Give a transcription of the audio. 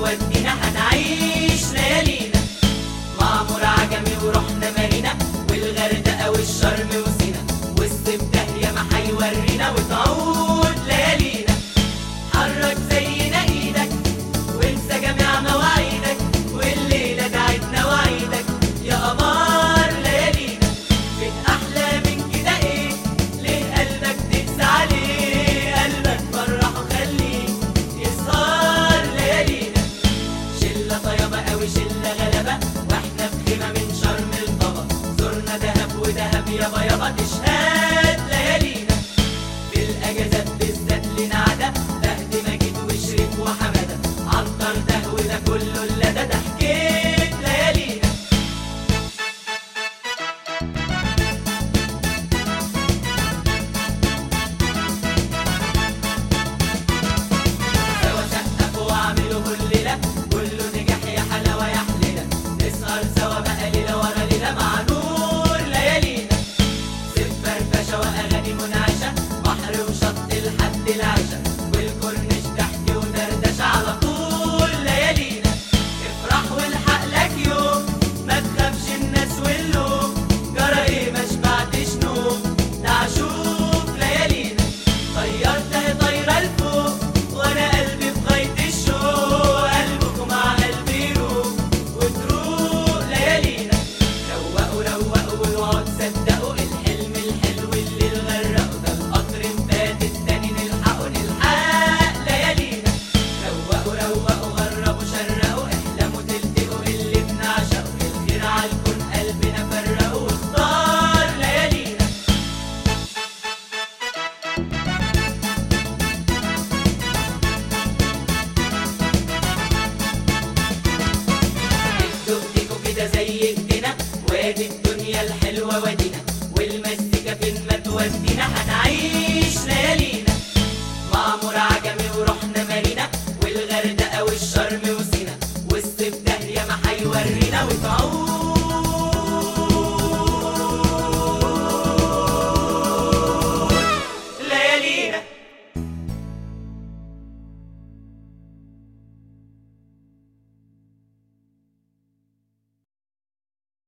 تودينا هنعيش ليالينا معمر عجمي ورحنا مارينا والغردقة والشرم وسينا والصيف داهية ما هيورينا وتعود ليالينا حرك زينا ايدك وانسى جميع مواعيدك والليلة دعتنا وعيدك يا قمر ليالينا فين احلى من كده ايه ليه قلبك تنسى عليه قلبك فرحه خليه يسهر ليالينا شلة طيبة قوي شلة غلبة واحنا في خيمة من شرم القمر زرنا دهب ودهب يابا يابا تشهد ليالينا في الأجازات بالذات لنا عادة بهد مجيد وشريف وحمادة عنتر ده وده كله اللدى ده حكيت ليالينا سوا سقفوا واعملوا الليلة كله نجاح يا حلاوة يا حليلة نسهر سوا بقى ليلة ورا ليلة مع نور ليالينا صيف فرفشة وأغاني منعشة بحر وشط لحد العشاء والكورنيش ضحك ودردشة على طول ليالينا افرح والحق لك يوم ما تخافش الناس واللوم جرى ايه ما شبعتش نوم تعال شوف ليالينا طيرتها طايرة لفوق وانا قلبي في غاية الشوق قلبكم مع قلبي يروق وتروق ليالينا روقوا روقوا واقعدوا تصدقوا الحلم الحلو اللي الغرقوا ده القطر مفات التاني نلحقوا نلحق ليالينا روقوا روقوا غربوا شرقوا احلموا تلتقوا اللي بنعشقه الخير عالكون قلبنا فرقوا واختار ليالينا دقدقوا كده زي ايدينا وادي الدنيا الحلوة وادينا والمزيكا فين ما تودينا هنعيش